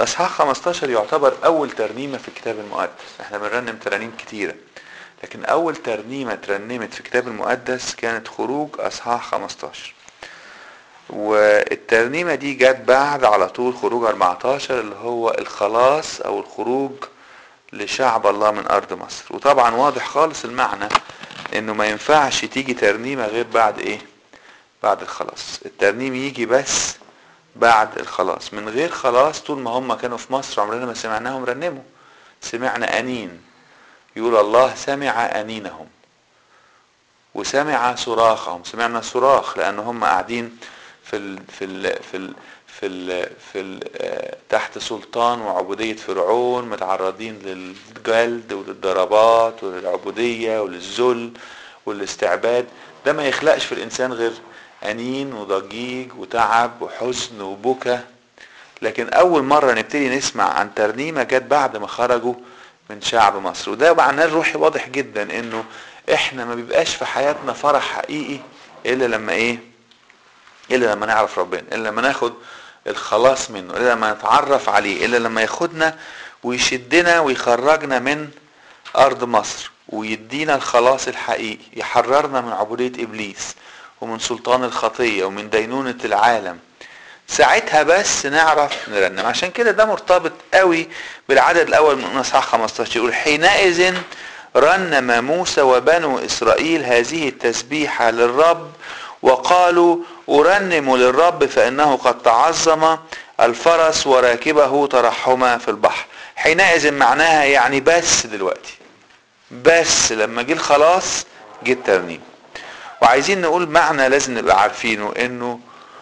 اصحاح 15 يعتبر اول ترنيمه في الكتاب المقدس احنا بنرنم ترانيم كتيره لكن اول ترنيمه ترنمت في الكتاب المقدس كانت خروج اصحاح 15 والترنيمه دي جت بعد على طول خروج 14 اللي هو الخلاص او الخروج لشعب الله من ارض مصر وطبعا واضح خالص المعنى انه ما ينفعش تيجي ترنيمه غير بعد ايه بعد الخلاص الترنيم يجي بس بعد الخلاص من غير خلاص طول ما هم كانوا في مصر عمرنا ما سمعناهم رنموا سمعنا أنين يقول الله سمع أنينهم وسمع صراخهم سمعنا صراخ لأن هم قاعدين في ال في ال في ال في ال في ال تحت سلطان وعبودية فرعون متعرضين للجلد وللضربات وللعبودية وللذل والاستعباد ده ما يخلقش في الإنسان غير أنين وضجيج وتعب وحزن وبكى لكن أول مرة نبتدي نسمع عن ترنيمة جت بعد ما خرجوا من شعب مصر وده معناه الروحي واضح جدا إنه إحنا ما بيبقاش في حياتنا فرح حقيقي إلا لما إيه؟ إلا لما نعرف ربنا إلا لما ناخد الخلاص منه إلا لما نتعرف عليه إلا لما ياخدنا ويشدنا ويخرجنا من أرض مصر ويدينا الخلاص الحقيقي يحررنا من عبودية إبليس ومن سلطان الخطية ومن دينونة العالم ساعتها بس نعرف نرنم عشان كده ده مرتبط قوي بالعدد الاول من اصحاح 15 يقول حينئذ رنم موسى وبنو اسرائيل هذه التسبيحة للرب وقالوا ارنم للرب فانه قد تعظم الفرس وراكبه ترحما في البحر حينئذ معناها يعني بس دلوقتي بس لما جه الخلاص جه الترنيم وعايزين نقول معنى لازم نبقى عارفينه انه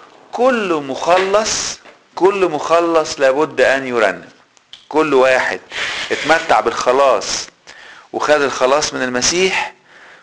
كل مخلص كل مخلص لابد ان يرنم كل واحد اتمتع بالخلاص وخد الخلاص من المسيح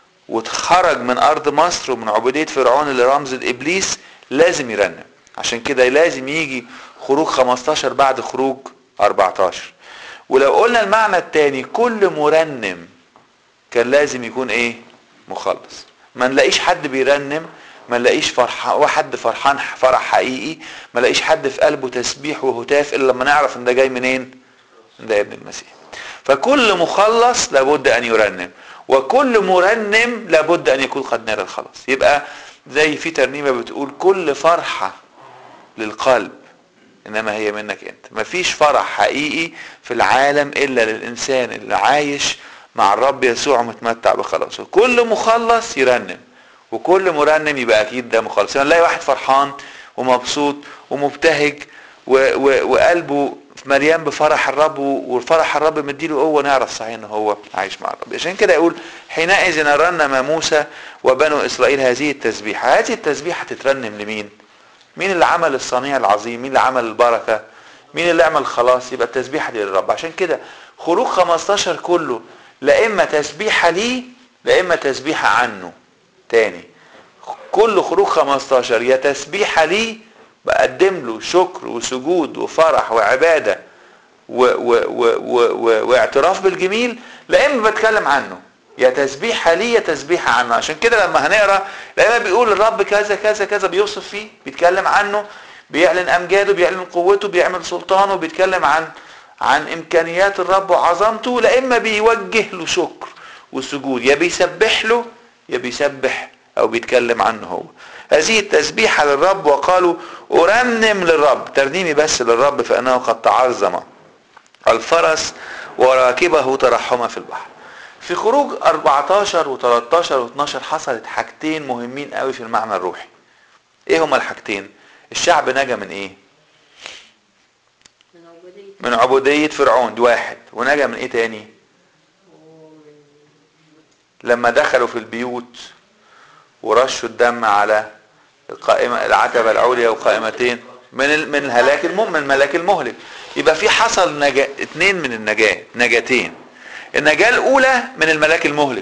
واتخرج من ارض مصر ومن عبودية فرعون اللي رمز ابليس لازم يرنم عشان كده لازم يجي خروج 15 بعد خروج 14 ولو قلنا المعنى التاني كل مرنم كان لازم يكون ايه مخلص ما نلاقيش حد بيرنم ما نلاقيش فرحان واحد فرحان فرح حقيقي ما نلاقيش حد في قلبه تسبيح وهتاف الا لما نعرف ان ده جاي منين ده ابن المسيح فكل مخلص لابد ان يرنم وكل مرنم لابد ان يكون قد نال الخلاص يبقى زي في ترنيمه بتقول كل فرحه للقلب انما هي منك انت مفيش فرح حقيقي في العالم الا للانسان اللي عايش مع الرب يسوع متمتع بخلاصه كل مخلص يرنم وكل مرنم يبقى اكيد ده مخلص يعني نلاقي واحد فرحان ومبسوط ومبتهج و و وقلبه مليان بفرح الرب والفرح الرب مديله قوه نعرف صحيح ان هو عايش مع الرب عشان كده يقول حينئذ رنم موسى وبنو اسرائيل هذه التسبيحه هذه التسبيحه تترنم لمين مين اللي عمل الصنيع العظيم مين اللي عمل البركه مين اللي عمل الخلاص يبقى التسبيحه دي للرب عشان كده خروج 15 كله لا اما تسبيحه ليه لا اما تسبيحه عنه تاني كل خروج 15 يا تسبيحه ليه بقدم له شكر وسجود وفرح وعباده و و و و و واعتراف بالجميل لا اما بتكلم عنه يا تسبيحه ليه يا تسبيحه عنه عشان كده لما هنقرا لا اما بيقول الرب كذا كذا كذا بيوصف فيه بيتكلم عنه بيعلن امجاده بيعلن قوته بيعمل سلطانه بيتكلم عن عن امكانيات الرب وعظمته لا اما بيوجه له شكر وسجود يا بيسبح له يا بيسبح او بيتكلم عنه هو هذه التسبيحة للرب وقالوا أرنم للرب ترنيمي بس للرب فإنه قد تعظم الفرس وراكبه ترحما في البحر في خروج 14 و13 و12 حصلت حاجتين مهمين قوي في المعنى الروحي ايه هما الحاجتين الشعب نجا من ايه من عبودية من عبودية فرعون دي واحد ونجا من ايه تاني لما دخلوا في البيوت ورشوا الدم على القائمة العتبة العليا وقائمتين من ال- من الهلاك المهم من الملاك المهلك يبقى في حصل نجاة اتنين من النجاة نجاتين النجاة الأولى من الملاك المهلك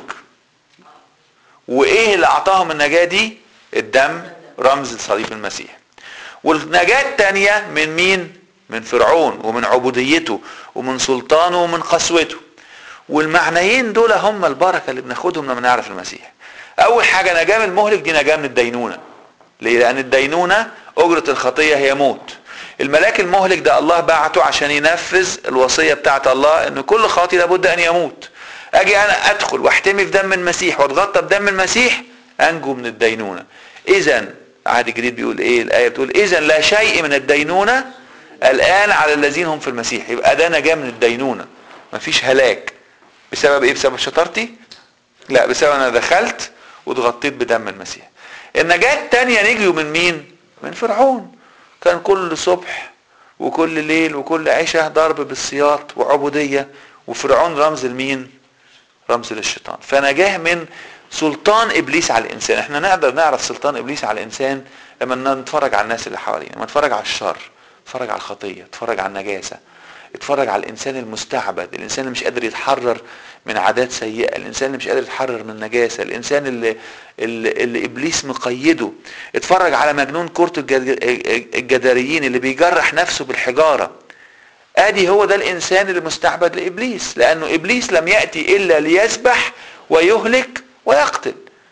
وإيه اللي أعطاهم النجاة دي الدم رمز صليب المسيح والنجاة التانية من مين من فرعون ومن عبوديته ومن سلطانه ومن قسوته والمعنيين دول هم البركة اللي بناخدهم لما نعرف المسيح أول حاجة نجاة من المهلك دي نجاة من الدينونة ليه؟ لأن الدينونة أجرة الخطية هي موت الملاك المهلك ده الله بعته عشان ينفذ الوصيه بتاعت الله ان كل خاطي لابد ان يموت اجي انا ادخل واحتمي في دم المسيح واتغطى بدم المسيح انجو من الدينونه اذا العهد الجديد بيقول ايه الايه بتقول اذا لا شيء من الدينونه الان على الذين هم في المسيح يبقى ده نجاه من الدينونه مفيش هلاك بسبب ايه بسبب شطارتي لا بسبب انا دخلت واتغطيت بدم المسيح النجاة التانية نجيوا من مين من فرعون كان كل صبح وكل ليل وكل عشاء ضرب بالسياط وعبودية وفرعون رمز لمين رمز للشيطان فنجاه من سلطان ابليس على الانسان احنا نقدر نعرف سلطان ابليس على الانسان لما نتفرج على الناس اللي حوالينا لما نتفرج على الشر نتفرج على الخطيه نتفرج على النجاسه اتفرج على الانسان المستعبد الانسان اللي مش قادر يتحرر من عادات سيئه الانسان اللي مش قادر يتحرر من النجاسه الانسان اللي اللي, اللي ابليس مقيده اتفرج على مجنون كورت الجداريين اللي بيجرح نفسه بالحجاره ادي هو ده الانسان اللي مستعبد لابليس لانه ابليس لم ياتي الا ليسبح ويهلك ويقتل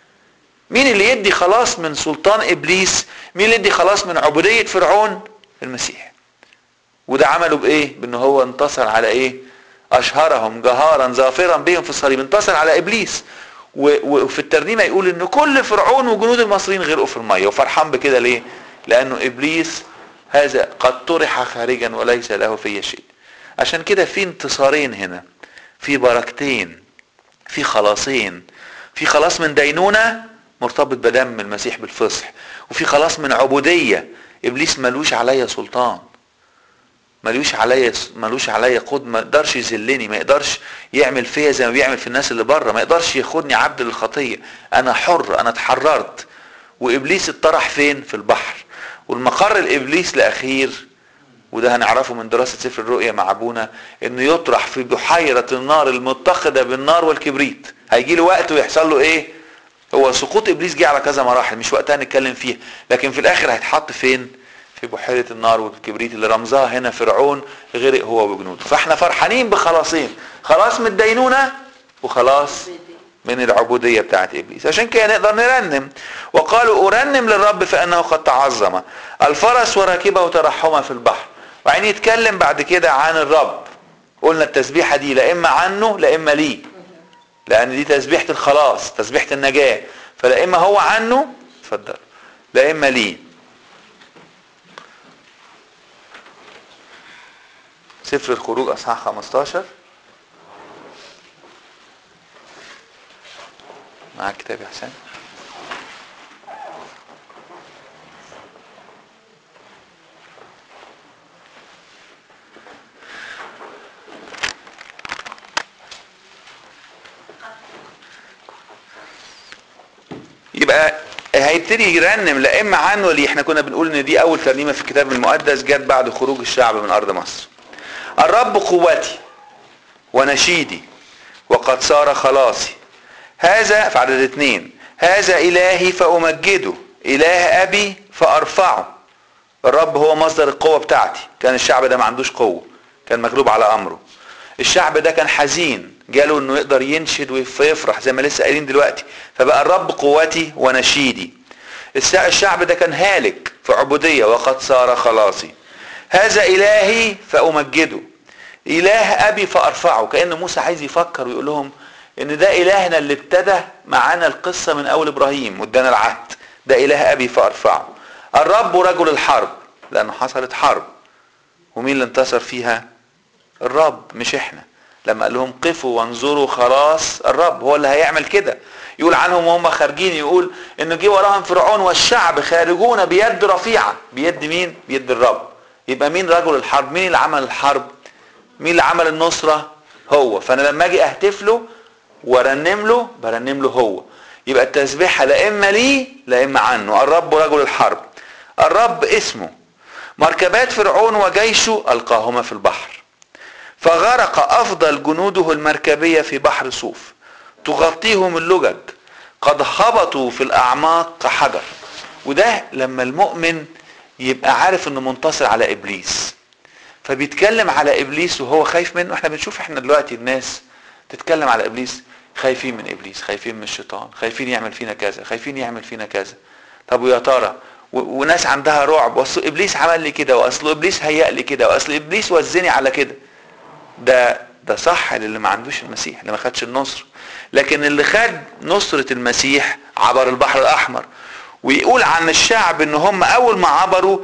مين اللي يدي خلاص من سلطان ابليس مين اللي يدي خلاص من عبوديه فرعون المسيح وده عمله بايه بان هو انتصر على ايه اشهرهم جهارا ظافرا بهم في الصليب انتصر على ابليس وفي الترنيمه يقول ان كل فرعون وجنود المصريين غرقوا في الميه وفرحان بكده ليه لانه ابليس هذا قد طرح خارجا وليس له في شيء عشان كده في انتصارين هنا في بركتين في خلاصين في خلاص من دينونه مرتبط بدم المسيح بالفصح وفي خلاص من عبوديه ابليس ملوش عليا سلطان ملوش عليا ملوش عليا قود ما يقدرش يذلني ما يقدرش يعمل فيا زي ما بيعمل في الناس اللي بره ما يقدرش ياخدني عبد للخطيه انا حر انا اتحررت وابليس اتطرح فين في البحر والمقر الابليس الاخير وده هنعرفه من دراسة سفر الرؤيا مع ابونا انه يطرح في بحيرة النار المتخذة بالنار والكبريت هيجي له وقت ويحصل له ايه هو سقوط ابليس جه على كذا مراحل مش وقتها نتكلم فيها لكن في الاخر هيتحط فين في بحيرة النار والكبريت اللي رمزها هنا فرعون غرق هو وجنوده فاحنا فرحانين بخلاصين خلاص من الدينونة وخلاص من العبودية بتاعت إبليس عشان كده نقدر نرنم وقالوا أرنم للرب فإنه قد تعظم الفرس وراكبه ترحما في البحر وبعدين يتكلم بعد كده عن الرب قلنا التسبيحة دي لا إما عنه لا إما ليه لأن دي تسبيحة الخلاص تسبيحة النجاة فلا إما هو عنه اتفضل لا إما ليه سفر الخروج اصحاح 15 معاك كتاب يا حسين يبقى هيبتدي يرنم لا اما عنه ليه احنا كنا بنقول ان دي اول ترنيمه في الكتاب المقدس جت بعد خروج الشعب من ارض مصر الرب قوتي ونشيدي وقد صار خلاصي هذا في عدد اثنين هذا إلهي فأمجده إله أبي فأرفعه الرب هو مصدر القوة بتاعتي كان الشعب ده ما عندوش قوة كان مغلوب على أمره الشعب ده كان حزين جاله انه يقدر ينشد ويفرح زي ما لسه قايلين دلوقتي فبقى الرب قوتي ونشيدي الشعب ده كان هالك في عبودية وقد صار خلاصي هذا إلهي فأمجده إله أبي فأرفعه كأن موسى عايز يفكر ويقول لهم إن ده إلهنا اللي ابتدى معانا القصة من أول إبراهيم وادانا العهد ده إله أبي فأرفعه الرب رجل الحرب لأنه حصلت حرب ومين اللي انتصر فيها الرب مش احنا لما قال لهم قفوا وانظروا خلاص الرب هو اللي هيعمل كده يقول عنهم وهم خارجين يقول انه جه وراهم فرعون والشعب خارجون بيد رفيعه بيد مين بيد الرب يبقى مين رجل الحرب مين اللي عمل الحرب مين اللي عمل النصرة هو فانا لما اجي اهتف له وارنم له برنم له هو يبقى التسبيحة لا اما ليه لا اما عنه الرب رجل الحرب الرب اسمه مركبات فرعون وجيشه القاهما في البحر فغرق افضل جنوده المركبية في بحر صوف تغطيهم اللجج قد هبطوا في الاعماق كحجر وده لما المؤمن يبقى عارف انه منتصر على ابليس فبيتكلم على ابليس وهو خايف منه احنا بنشوف احنا دلوقتي الناس تتكلم على ابليس خايفين من ابليس خايفين من الشيطان خايفين يعمل فينا كذا خايفين يعمل فينا كذا طب ويا ترى وناس عندها رعب واصل ابليس عمل لي كده واصل ابليس هيأ لي كده واصل ابليس وزني على كده ده ده صح للي ما عندوش المسيح اللي ما خدش النصر لكن اللي خد نصرة المسيح عبر البحر الاحمر ويقول عن الشعب ان هم اول ما عبروا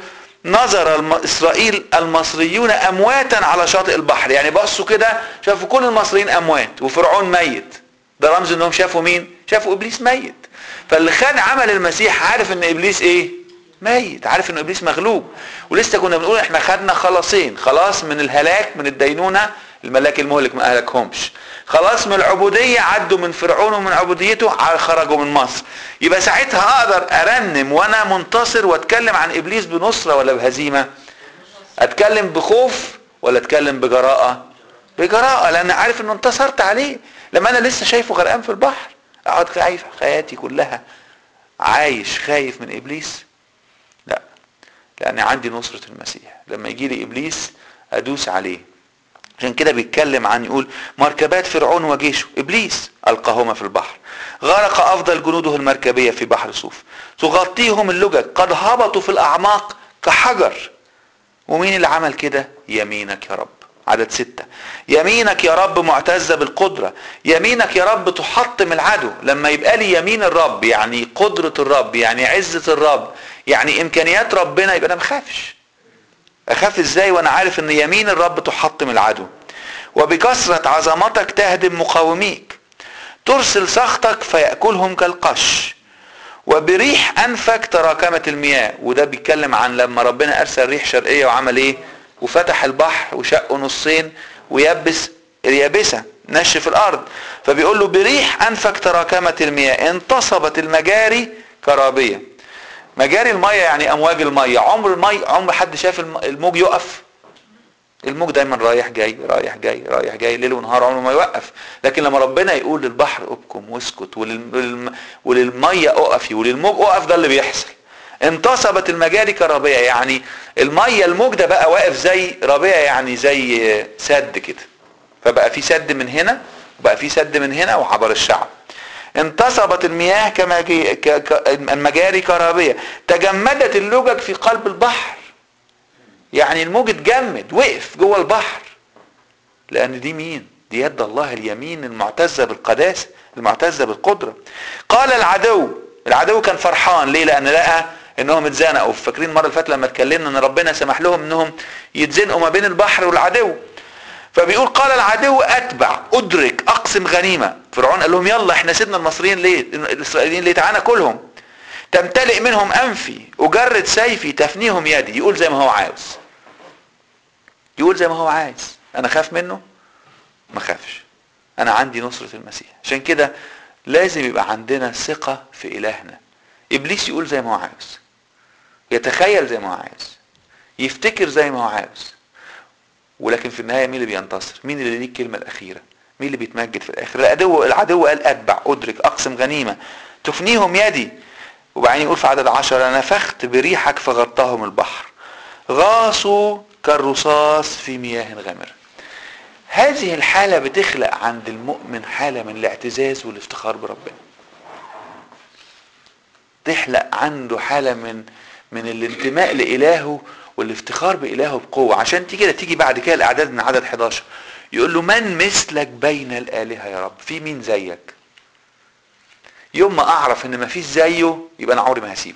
نظر اسرائيل المصريون امواتا على شاطئ البحر يعني بصوا كده شافوا كل المصريين اموات وفرعون ميت ده رمز انهم شافوا مين شافوا ابليس ميت فاللي خد عمل المسيح عارف ان ابليس ايه ميت عارف ان ابليس مغلوب ولسه كنا بنقول احنا خدنا خلاصين خلاص من الهلاك من الدينونه الملاك المهلك ما اهلكهمش خلاص من العبودية عدوا من فرعون ومن عبوديته خرجوا من مصر يبقى ساعتها اقدر ارنم وانا منتصر واتكلم عن ابليس بنصرة ولا بهزيمة اتكلم بخوف ولا اتكلم بجراءة بجراءة لان عارف انه انتصرت عليه لما انا لسه شايفه غرقان في البحر اقعد خايف حياتي كلها عايش خايف من ابليس لا لان عندي نصرة المسيح لما يجي لي ابليس ادوس عليه عشان كده بيتكلم عن يقول مركبات فرعون وجيشه ابليس القاهما في البحر غرق افضل جنوده المركبيه في بحر صوف تغطيهم اللجج قد هبطوا في الاعماق كحجر ومين اللي عمل كده يمينك يا رب عدد ستة يمينك يا رب معتزة بالقدرة يمينك يا رب تحطم العدو لما يبقى لي يمين الرب يعني قدرة الرب يعني عزة الرب يعني امكانيات ربنا يبقى انا مخافش اخاف ازاي وانا عارف ان يمين الرب تحطم العدو وبكثرة عظمتك تهدم مقاوميك ترسل سخطك فيأكلهم كالقش وبريح انفك تراكمت المياه وده بيتكلم عن لما ربنا ارسل ريح شرقية وعمل ايه وفتح البحر وشقه نصين ويبس اليابسة نشف الارض فبيقول له بريح انفك تراكمت المياه انتصبت المجاري كرابية مجاري المية يعني امواج المية عمر المية عمر حد شاف الموج يقف الموج دايما رايح جاي رايح جاي رايح جاي ليل ونهار عمره ما يوقف لكن لما ربنا يقول للبحر ابكم واسكت وللم... وللميه اقفي وللموج اقف ده اللي بيحصل انتصبت المجاري كرابيه يعني الميه الموج ده بقى واقف زي رابيه يعني زي سد كده فبقى في سد من هنا وبقى في سد من هنا وعبر الشعب انتصبت المياه كما المجاري كرابيه تجمدت اللجج في قلب البحر يعني الموج اتجمد وقف جوه البحر لان دي مين دي يد الله اليمين المعتزة بالقداسة المعتزة بالقدرة قال العدو العدو كان فرحان ليه لان لقى انهم اتزنقوا فاكرين المره اللي فاتت لما اتكلمنا ان ربنا سمح لهم انهم يتزنقوا ما بين البحر والعدو فبيقول قال العدو اتبع ادرك اقسم غنيمه فرعون قال لهم يلا احنا سيبنا المصريين ليه الاسرائيليين ليه تعالى كلهم تمتلئ منهم انفي اجرد سيفي تفنيهم يدي يقول زي ما هو عاوز يقول زي ما هو عايز انا خاف منه ما خافش انا عندي نصرة المسيح عشان كده لازم يبقى عندنا ثقة في الهنا ابليس يقول زي ما هو عاوز يتخيل زي ما هو عاوز يفتكر زي ما هو عاوز ولكن في النهاية مين اللي بينتصر مين اللي ليه الكلمة الاخيرة مين اللي بيتمجد في الاخر العدو العدو قال اتبع ادرك اقسم غنيمة تفنيهم يدي وبعدين يقول في عدد عشرة نفخت بريحك فغطاهم البحر غاصوا كالرصاص في مياه غامرة هذه الحالة بتخلق عند المؤمن حالة من الاعتزاز والافتخار بربنا تخلق عنده حالة من من الانتماء لإلهه والافتخار بإلهه بقوة عشان تيجي كده تيجي بعد كده الأعداد من عدد 11 يقول له من مثلك بين الآلهة يا رب في مين زيك يوم ما أعرف إن ما فيش زيه يبقى أنا عمري ما هسيبه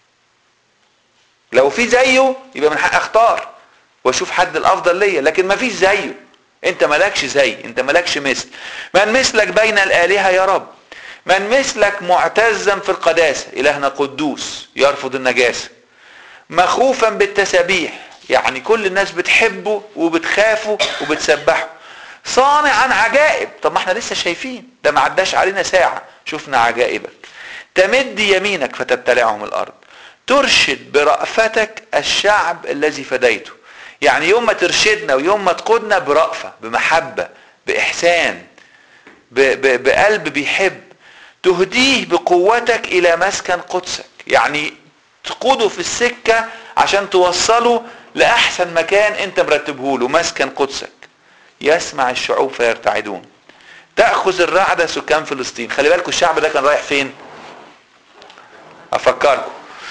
لو في زيه يبقى من حق أختار واشوف حد الافضل ليا لكن ما فيش زيه انت مالكش زي انت مالكش مثل من مثلك بين الالهه يا رب من مثلك معتزا في القداسه الهنا قدوس يرفض النجاسه مخوفا بالتسابيح يعني كل الناس بتحبه وبتخافه وبتسبحه صانعا عجائب طب ما احنا لسه شايفين ده ما عداش علينا ساعه شفنا عجائبك تمد يمينك فتبتلعهم الارض ترشد برأفتك الشعب الذي فديته يعني يوم ما ترشدنا ويوم ما تقودنا برأفة بمحبة بإحسان ب ب بقلب بيحب تهديه بقوتك إلى مسكن قدسك يعني تقوده في السكة عشان توصله لأحسن مكان أنت مرتبه له مسكن قدسك يسمع الشعوب فيرتعدون تأخذ الرعدة سكان فلسطين خلي بالكم الشعب ده كان رايح فين أفكركم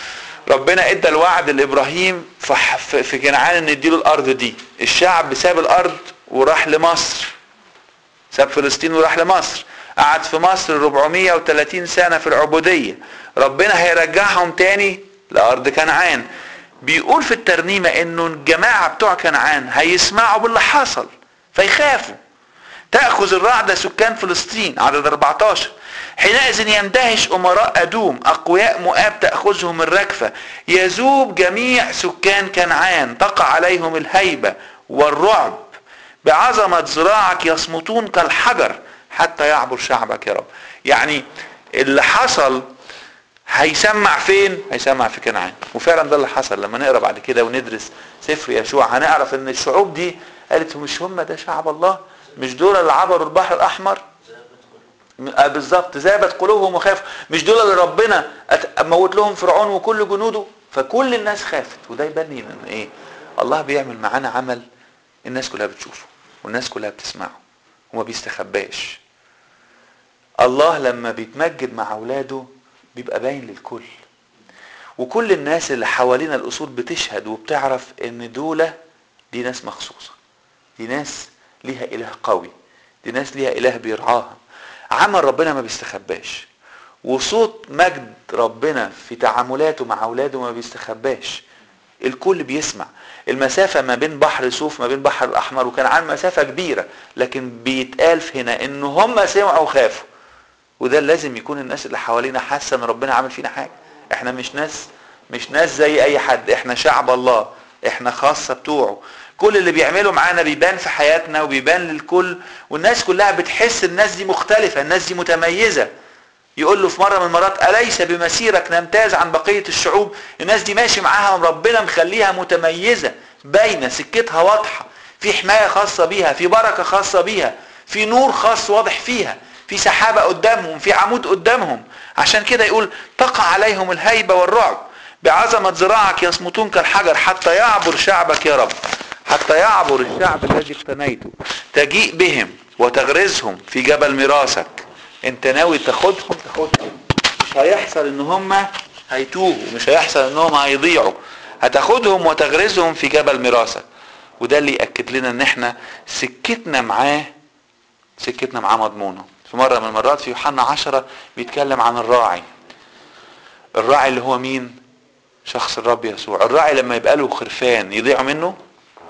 ربنا ادى الوعد لابراهيم في كنعان ان يديله الارض دي الشعب ساب الارض وراح لمصر ساب فلسطين وراح لمصر قعد في مصر 430 سنة في العبودية ربنا هيرجعهم تاني لأرض كنعان بيقول في الترنيمة انه الجماعة بتوع كنعان هيسمعوا باللي حصل فيخافوا تأخذ الرعدة سكان فلسطين عدد 14 حينئذ يندهش أمراء أدوم أقوياء مؤاب تأخذهم الركفة يذوب جميع سكان كنعان تقع عليهم الهيبة والرعب بعظمة ذراعك يصمتون كالحجر حتى يعبر شعبك يا رب يعني اللي حصل هيسمع فين هيسمع في كنعان وفعلا ده اللي حصل لما نقرا بعد كده وندرس سفر يشوع هنعرف ان الشعوب دي قالت مش هم ده شعب الله مش دول اللي عبروا البحر الاحمر آه، بالظبط ذابت قلوبهم وخافوا مش دول اللي ربنا موت لهم فرعون وكل جنوده فكل الناس خافت وده يبين لنا ان ايه الله بيعمل معانا عمل الناس كلها بتشوفه والناس كلها بتسمعه وما بيستخباش الله لما بيتمجد مع اولاده بيبقى باين للكل وكل الناس اللي حوالين الاصول بتشهد وبتعرف ان دول دي ناس مخصوصه دي ناس ليها اله قوي دي ناس ليها اله بيرعاها عمل ربنا ما بيستخباش وصوت مجد ربنا في تعاملاته مع اولاده ما بيستخباش الكل بيسمع المسافة ما بين بحر سوف ما بين بحر الأحمر وكان عن مسافة كبيرة لكن بيتقال في هنا إن هم سمعوا وخافوا وده لازم يكون الناس اللي حوالينا حاسة إن ربنا عامل فينا حاجة إحنا مش ناس مش ناس زي أي حد إحنا شعب الله إحنا خاصة بتوعه كل اللي بيعمله معانا بيبان في حياتنا وبيبان للكل والناس كلها بتحس الناس دي مختلفة الناس دي متميزة يقول له في مرة من المرات أليس بمسيرك نمتاز عن بقية الشعوب الناس دي ماشي معاها ربنا مخليها متميزة باينة سكتها واضحة في حماية خاصة بيها في بركة خاصة بيها في نور خاص واضح فيها في سحابة قدامهم في عمود قدامهم عشان كده يقول تقع عليهم الهيبة والرعب بعظمة ذراعك يصمتون كالحجر حتى يعبر شعبك يا رب حتى يعبر الشعب الذي اقتنيته تجيء بهم وتغرزهم في جبل ميراثك انت ناوي تاخدهم تاخدهم مش هيحصل ان هم هيتوهوا مش هيحصل انهم هيضيعوا هتاخدهم وتغرزهم في جبل ميراثك وده اللي ياكد لنا ان احنا سكتنا معاه سكتنا معاه مضمونه في مره من المرات في يوحنا عشرة بيتكلم عن الراعي الراعي اللي هو مين شخص الرب يسوع الراعي لما يبقى له خرفان يضيعوا منه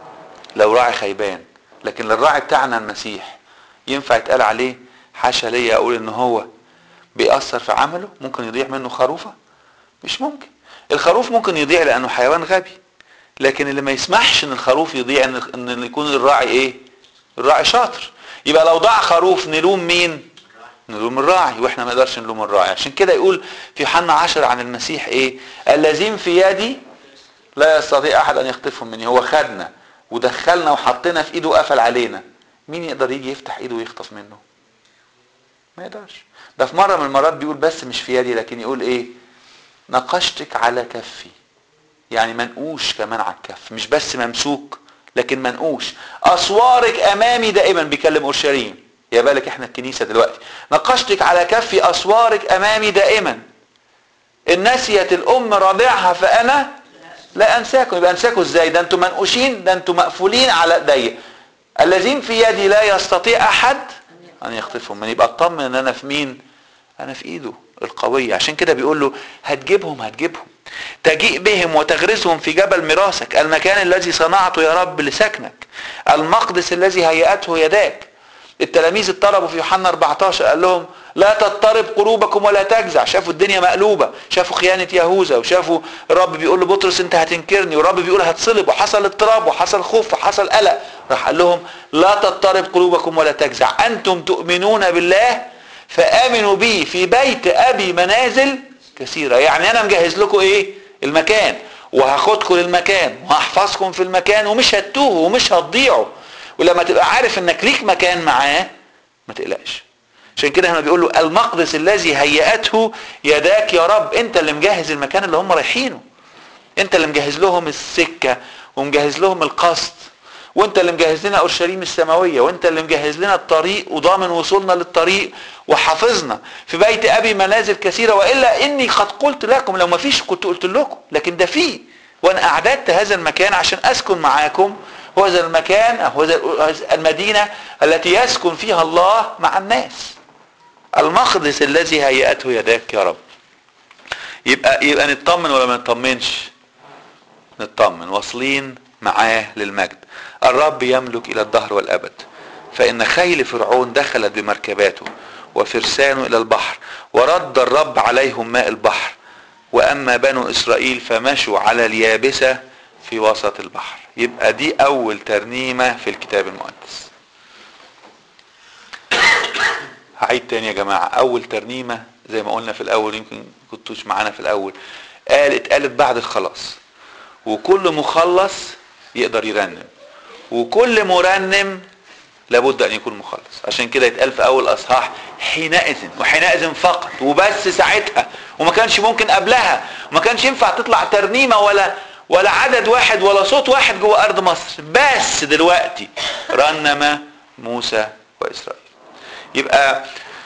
لو راعي خيبان لكن للراعي بتاعنا المسيح ينفع يتقال عليه حاشا ليا اقول ان هو بيأثر في عمله ممكن يضيع منه خروفة مش ممكن الخروف ممكن يضيع لانه حيوان غبي لكن اللي ما يسمحش ان الخروف يضيع ان, إن يكون الراعي ايه الراعي شاطر يبقى لو ضاع خروف نلوم مين نلوم الراعي واحنا ما نقدرش نلوم الراعي عشان كده يقول في يوحنا عشر عن المسيح ايه الذين في يدي لا يستطيع احد ان يخطفهم مني هو خدنا ودخلنا وحطينا في ايده وقفل علينا مين يقدر يجي يفتح ايده ويخطف منه ما يقدرش ده في مرة من المرات بيقول بس مش في يدي لكن يقول ايه نقشتك على كفي يعني منقوش كمان على الكف مش بس ممسوك لكن منقوش اسوارك امامي دائما بيكلم اورشليم يا بالك احنا الكنيسه دلوقتي نقشتك على كفي اسوارك امامي دائما ان نسيت الام رضيعها فانا لا انساكم يبقى انساكم ازاي ده انتم منقوشين ده انتم مقفولين على ايديا الذين في يدي لا يستطيع احد ان يخطفهم من يبقى اطمن ان انا في مين انا في ايده القوية عشان كده بيقول له هتجيبهم هتجيبهم تجيء بهم وتغرسهم في جبل ميراثك المكان الذي صنعته يا رب لسكنك المقدس الذي هيأته يداك التلاميذ اضطربوا في يوحنا 14 قال لهم لا تضطرب قلوبكم ولا تجزع شافوا الدنيا مقلوبة شافوا خيانة يهوذا وشافوا الرب بيقول لبطرس انت هتنكرني والرب بيقول هتصلب وحصل اضطراب وحصل خوف وحصل قلق راح قال لهم لا تضطرب قلوبكم ولا تجزع انتم تؤمنون بالله فامنوا بي في بيت ابي منازل كثيرة يعني انا مجهز لكم ايه المكان وهاخدكم للمكان وهحفظكم في المكان ومش هتوهوا ومش هتضيعوا ولما تبقى عارف انك ليك مكان معاه ما تقلقش عشان كده هنا بيقول له المقدس الذي هيأته يداك يا رب انت اللي مجهز المكان اللي هم رايحينه انت اللي مجهز لهم السكة ومجهز لهم القصد وانت اللي مجهز لنا اورشليم السماويه وانت اللي مجهز لنا الطريق وضامن وصولنا للطريق وحافظنا في بيت ابي منازل كثيره والا اني قد قلت لكم لو ما فيش كنت قلت لكم لكن ده فيه وانا اعددت هذا المكان عشان اسكن معاكم هذا المكان او هذا المدينه التي يسكن فيها الله مع الناس المقدس الذي هيأته يداك يا رب يبقى يبقى نطمن ولا ما نطمنش نطمن واصلين معاه للمجد الرب يملك الى الدهر والابد فان خيل فرعون دخلت بمركباته وفرسانه الى البحر ورد الرب عليهم ماء البحر واما بنو اسرائيل فمشوا على اليابسه في وسط البحر يبقى دي اول ترنيمه في الكتاب المقدس هعيد تاني يا جماعه اول ترنيمه زي ما قلنا في الاول يمكن كنتوش معانا في الاول قال اتقالت بعد الخلاص وكل مخلص يقدر يرنم وكل مرنم لابد ان يكون مخلص عشان كده يتقال في اول اصحاح حينئذ وحينئذ فقط وبس ساعتها وما كانش ممكن قبلها وما كانش ينفع تطلع ترنيمه ولا ولا عدد واحد ولا صوت واحد جوه ارض مصر بس دلوقتي رنم موسى واسرائيل يبقى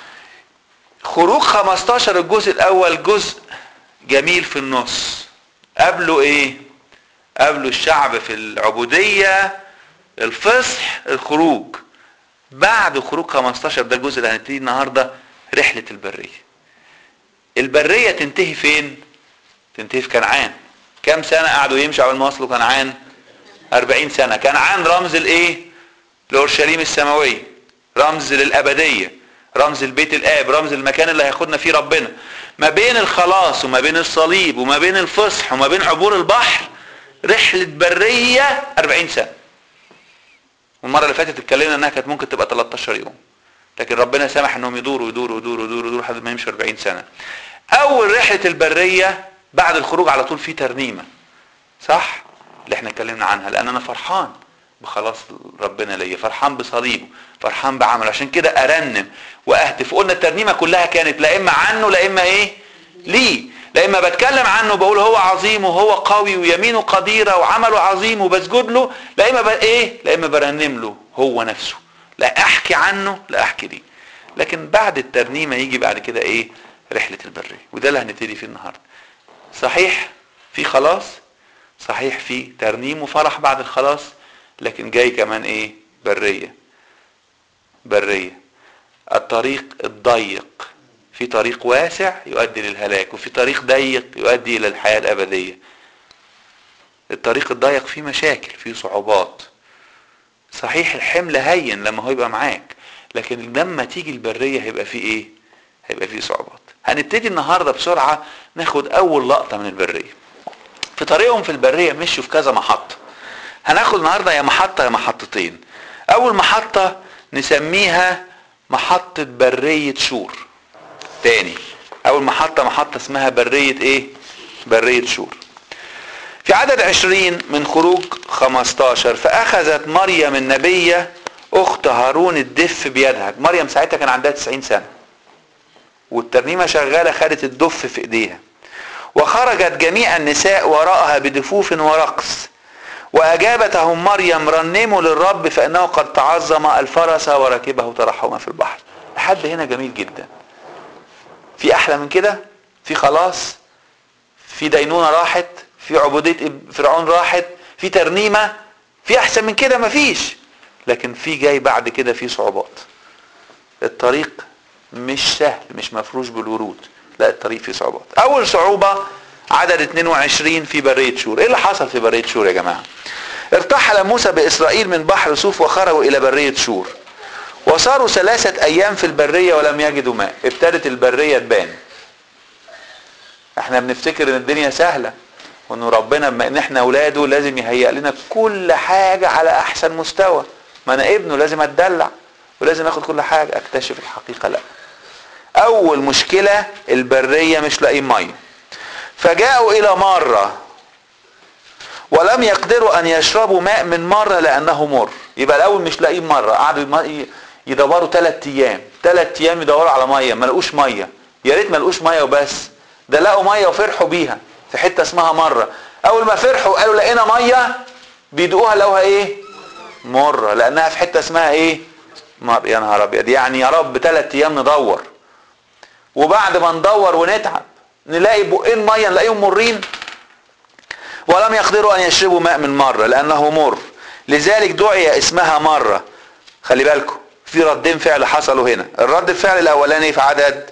خروج 15 الجزء الاول جزء جميل في النص قبله ايه قبله الشعب في العبودية الفصح الخروج بعد خروج 15 ده الجزء اللي هنبتدي النهارده رحلة البرية البرية تنتهي فين تنتهي في كنعان كم سنة قعدوا يمشوا على ما وصلوا كنعان 40 سنة كنعان رمز الايه لأورشليم السماوية رمز للأبدية رمز البيت الآب رمز المكان اللي هياخدنا فيه ربنا ما بين الخلاص وما بين الصليب وما بين الفصح وما بين عبور البحر رحلة برية 40 سنة والمرة اللي فاتت اتكلمنا انها كانت ممكن تبقى 13 يوم لكن ربنا سمح انهم يدوروا يدوروا يدوروا يدوروا يدوروا لحد ما يمشوا 40 سنة اول رحلة البرية بعد الخروج على طول في ترنيمة صح اللي احنا اتكلمنا عنها لان انا فرحان بخلاص ربنا ليا فرحان بصليبه فرحان بعمله عشان كده ارنم واهتف قلنا الترنيمه كلها كانت لا اما عنه لا اما ايه ليه لا اما بتكلم عنه بقول هو عظيم وهو قوي ويمينه قديره وعمله عظيم وبسجد له لا اما بقى ايه لا اما برنم له هو نفسه لا احكي عنه لا احكي ليه لكن بعد الترنيمه يجي بعد كده ايه رحله البريه وده اللي هنبتدي فيه النهارده صحيح في خلاص صحيح في ترنيم وفرح بعد الخلاص لكن جاي كمان ايه بريه بريه الطريق الضيق في طريق واسع يؤدي للهلاك وفي طريق ضيق يؤدي الى الحياه الابديه الطريق الضيق فيه مشاكل فيه صعوبات صحيح الحمل هين لما هو يبقى معاك لكن لما تيجي البريه هيبقى فيه ايه هيبقى فيه صعوبات هنبتدي النهارده بسرعه ناخد اول لقطه من البريه في طريقهم في البريه مشوا في كذا محطه هناخد النهارده يا محطه يا محطتين اول محطه نسميها محطه بريه شور تاني اول محطه محطه اسمها بريه ايه بريه شور في عدد عشرين من خروج خمستاشر فأخذت مريم النبية أخت هارون الدف بيدها مريم ساعتها كان عندها تسعين سنة والترنيمة شغالة خدت الدف في ايديها وخرجت جميع النساء وراءها بدفوف ورقص وأجابتهم مريم رنموا للرب فإنه قد تعظم الفرس وركبه ترحما في البحر لحد هنا جميل جدا في أحلى من كده في خلاص في دينونة راحت في عبودية فرعون راحت في ترنيمة في أحسن من كده مفيش لكن في جاي بعد كده في صعوبات الطريق مش سهل مش مفروش بالورود لا الطريق فيه صعوبات أول صعوبة عدد 22 في برية شور ايه اللي حصل في برية شور يا جماعة ارتحل موسى بإسرائيل من بحر سوف وخرجوا إلى برية شور وصاروا ثلاثة أيام في البرية ولم يجدوا ماء ابتدت البرية تبان احنا بنفتكر ان الدنيا سهلة وان ربنا بما ان احنا اولاده لازم يهيئ لنا كل حاجة على احسن مستوى ما انا ابنه لازم اتدلع ولازم اخد كل حاجة اكتشف الحقيقة لا اول مشكلة البرية مش لاقيين مية فجاءوا الى مرة ولم يقدروا ان يشربوا ماء من مرة لانه مر يبقى الاول مش لاقيين مرة قعدوا يدوروا ثلاث ايام ثلاث ايام يدوروا على مية ما لقوش مية يا ريت ما لقوش مية وبس ده لقوا مية وفرحوا بيها في حتة اسمها مرة اول ما فرحوا قالوا لقينا مية بيدوقوها لقوها ايه مرة لانها في حتة اسمها ايه مر يا نهار ابيض يعني يا رب ثلاث ايام ندور وبعد ما ندور ونتعب نلاقي بقين ميه نلاقيهم مرين ولم يقدروا ان يشربوا ماء من مره لانه مر لذلك دعي اسمها مره خلي بالكم في ردين فعل حصلوا هنا الرد الفعل الاولاني في عدد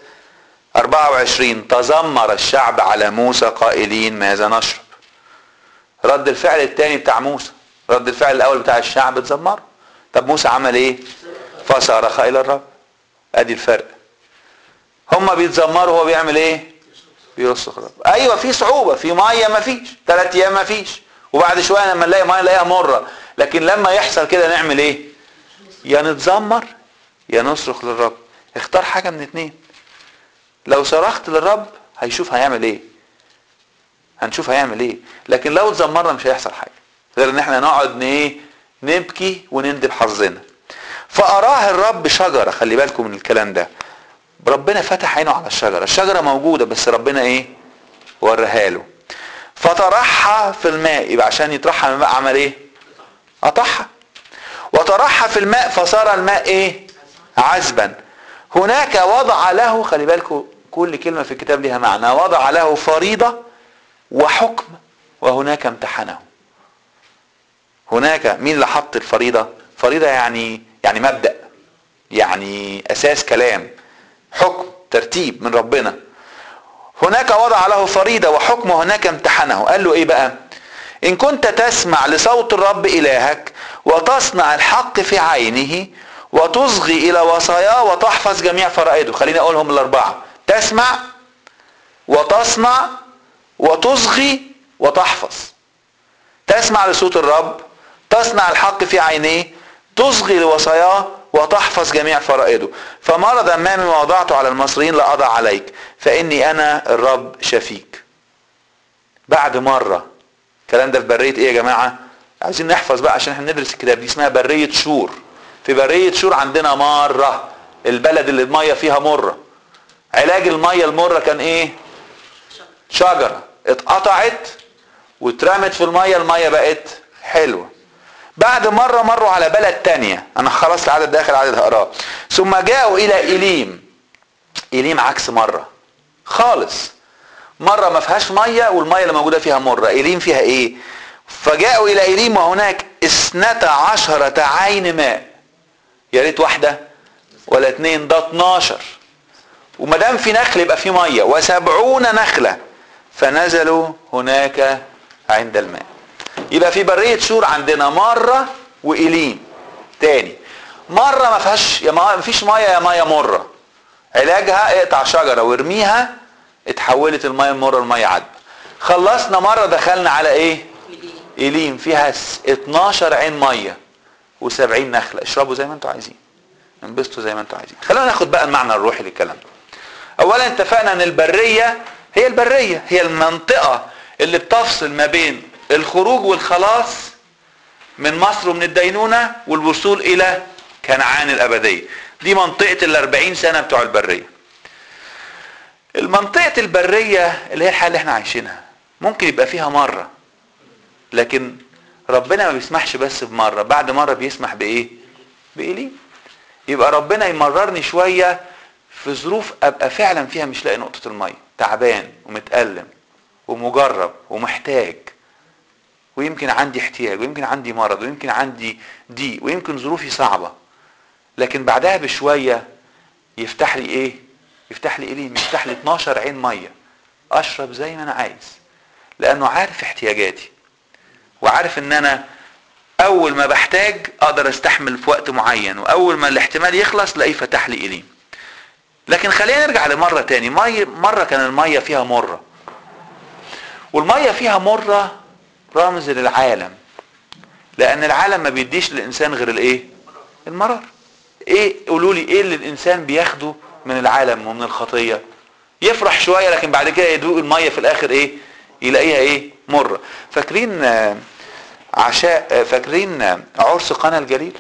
24 تذمر الشعب على موسى قائلين ماذا نشرب رد الفعل الثاني بتاع موسى رد الفعل الاول بتاع الشعب اتذمر طب موسى عمل ايه فصرخ الى الرب ادي الفرق هما بيتذمروا هو بيعمل ايه بيصرخ الرب ايوه في صعوبه في ميه ما فيش ثلاث ايام ما فيش وبعد شويه لما نلاقي ميه نلاقيها مره لكن لما يحصل كده نعمل ايه يا نتذمر يا نصرخ للرب اختار حاجه من اتنين لو صرخت للرب هيشوف هيعمل ايه هنشوف هيعمل ايه لكن لو اتذمرنا مش هيحصل حاجه غير ان احنا نقعد ايه نبكي وندب حظنا فاراه الرب شجره خلي بالكم من الكلام ده ربنا فتح عينه على الشجره الشجره موجوده بس ربنا ايه وريها له فطرحها في الماء يبقى عشان يطرحها من الماء عمل ايه قطعها وطرحها في الماء فصار الماء ايه عذبا هناك وضع له خلي بالكم كل كلمه في الكتاب لها معنى وضع له فريضه وحكم وهناك امتحنه هناك مين اللي حط الفريضه فريضه يعني يعني مبدا يعني اساس كلام حكم ترتيب من ربنا هناك وضع له فريضة وحكم هناك امتحنه قال له ايه بقى ان كنت تسمع لصوت الرب الهك وتصنع الحق في عينه وتصغي الى وصاياه وتحفظ جميع فرائده خليني اقولهم الاربعة تسمع وتصنع وتصغي وتحفظ تسمع لصوت الرب تصنع الحق في عينيه تصغي لوصاياه وتحفظ جميع فرائده فمرض امامي ووضعته على المصريين لا اضع عليك فاني انا الرب شفيك بعد مره الكلام ده في بريه ايه يا جماعه عايزين نحفظ بقى عشان احنا ندرس الكتاب دي اسمها بريه شور في بريه شور عندنا مره البلد اللي الميه فيها مره علاج الميه المره كان ايه شجره اتقطعت واترمت في الميه الميه بقت حلوه بعد مرة مروا على بلد تانية انا خلاص العدد داخل عدد هقراه ثم جاءوا الى إليم إليم عكس مرة خالص مرة ما فيهاش مية والمية اللي موجودة فيها مرة إليم فيها ايه فجاءوا الى إليم وهناك اثنتا عشرة عين ماء يا ريت واحدة ولا اتنين ده 12 وما دام في نخل يبقى في مية وسبعون نخلة فنزلوا هناك عند الماء يبقى في برية شور عندنا مرة وإليم تاني مرة ما فيهاش يا ما فيش مية يا مية مرة علاجها اقطع شجرة وارميها اتحولت المية المرة لمية عذبة خلصنا مرة دخلنا على ايه إليم فيها 12 عين مية و70 نخلة اشربوا زي ما انتوا عايزين انبسطوا زي ما انتوا عايزين خلونا ناخد بقى المعنى الروحي للكلام ده اولا اتفقنا ان البرية هي البرية هي المنطقة اللي بتفصل ما بين الخروج والخلاص من مصر ومن الدينونة والوصول إلى كنعان الأبدية دي منطقة الأربعين سنة بتوع البرية المنطقة البرية اللي هي الحياة اللي احنا عايشينها ممكن يبقى فيها مرة لكن ربنا ما بيسمحش بس بمرة بعد مرة بيسمح بإيه بإليه يبقى ربنا يمررني شوية في ظروف أبقى فعلا فيها مش لاقي نقطة المية تعبان ومتألم ومجرب ومحتاج ويمكن عندي احتياج ويمكن عندي مرض ويمكن عندي ضيق ويمكن ظروفي صعبة لكن بعدها بشوية يفتح لي ايه يفتح لي ايه يفتح لي 12 عين مية اشرب زي ما انا عايز لانه عارف احتياجاتي وعارف ان انا اول ما بحتاج اقدر استحمل في وقت معين واول ما الاحتمال يخلص لاقيه فتح لي اليم لكن خلينا نرجع لمرة تاني مية مرة كان المية فيها مرة والمية فيها مرة رمز للعالم لان العالم ما بيديش للانسان غير الايه المرار ايه قولوا لي ايه اللي الانسان بياخده من العالم ومن الخطيه يفرح شويه لكن بعد كده يدوق الميه في الاخر ايه يلاقيها ايه مره فاكرين عشاء فاكرين عرس قنا الجليل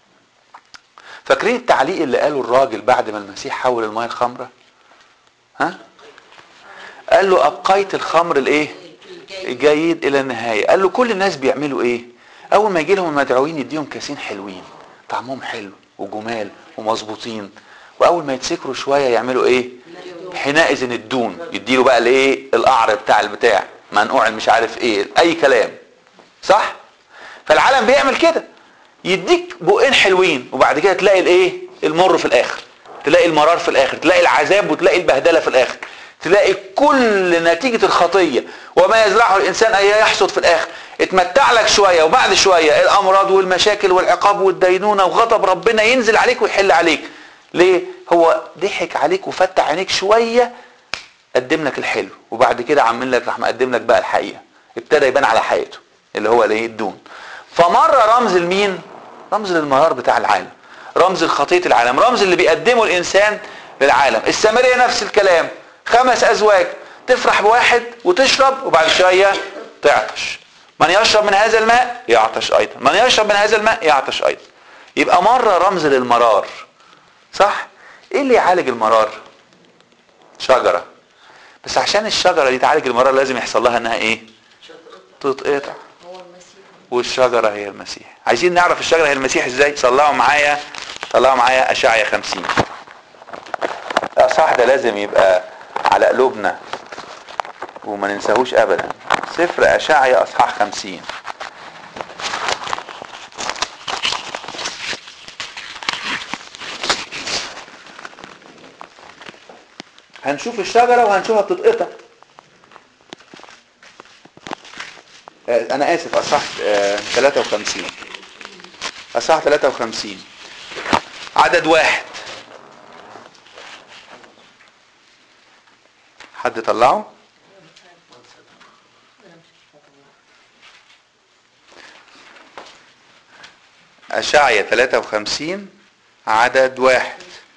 فاكرين التعليق اللي قاله الراجل بعد ما المسيح حول الميه الخمره ها قال له ابقيت الخمر الايه الجيد الى النهايه قال له كل الناس بيعملوا ايه اول ما يجي لهم المدعوين يديهم كاسين حلوين طعمهم حلو وجمال ومظبوطين واول ما يتسكروا شويه يعملوا ايه حينئذ الدون يديله بقى الايه القعر بتاع البتاع منقوع مش عارف ايه اي كلام صح فالعالم بيعمل كده يديك بقين حلوين وبعد كده تلاقي الايه المر في الاخر تلاقي المرار في الاخر تلاقي العذاب وتلاقي البهدله في الاخر تلاقي كل نتيجة الخطية وما يزرعه الإنسان أي يحصد في الآخر اتمتع لك شوية وبعد شوية الأمراض والمشاكل والعقاب والدينونة وغضب ربنا ينزل عليك ويحل عليك ليه هو ضحك عليك وفتح عينيك شوية قدم لك الحلو وبعد كده عمل لك راح مقدم لك بقى الحقيقة ابتدى يبان على حقيقته اللي هو الايه الدون فمرة رمز لمين رمز للمرار بتاع العالم رمز لخطية العالم رمز اللي بيقدمه الإنسان للعالم السامرية نفس الكلام خمس أزواج تفرح بواحد وتشرب وبعد شوية تعطش من يشرب من هذا الماء يعطش أيضا من يشرب من هذا الماء يعطش أيضا يبقى مرة رمز للمرار صح ايه اللي يعالج المرار شجرة بس عشان الشجرة دي تعالج المرار لازم يحصل لها انها ايه تتقطع والشجرة هي المسيح عايزين نعرف الشجرة هي المسيح ازاي صلعوا معايا طلعوا معايا اشعيا خمسين الاصحاح ده لازم يبقى على قلوبنا وما ننساهوش ابدا سفر اشعيا اصحاح خمسين هنشوف الشجرة وهنشوفها بتتقطع انا اسف اصحاح 53 اصحاح 53 عدد واحد حد طلعه أشعية 53 عدد واحد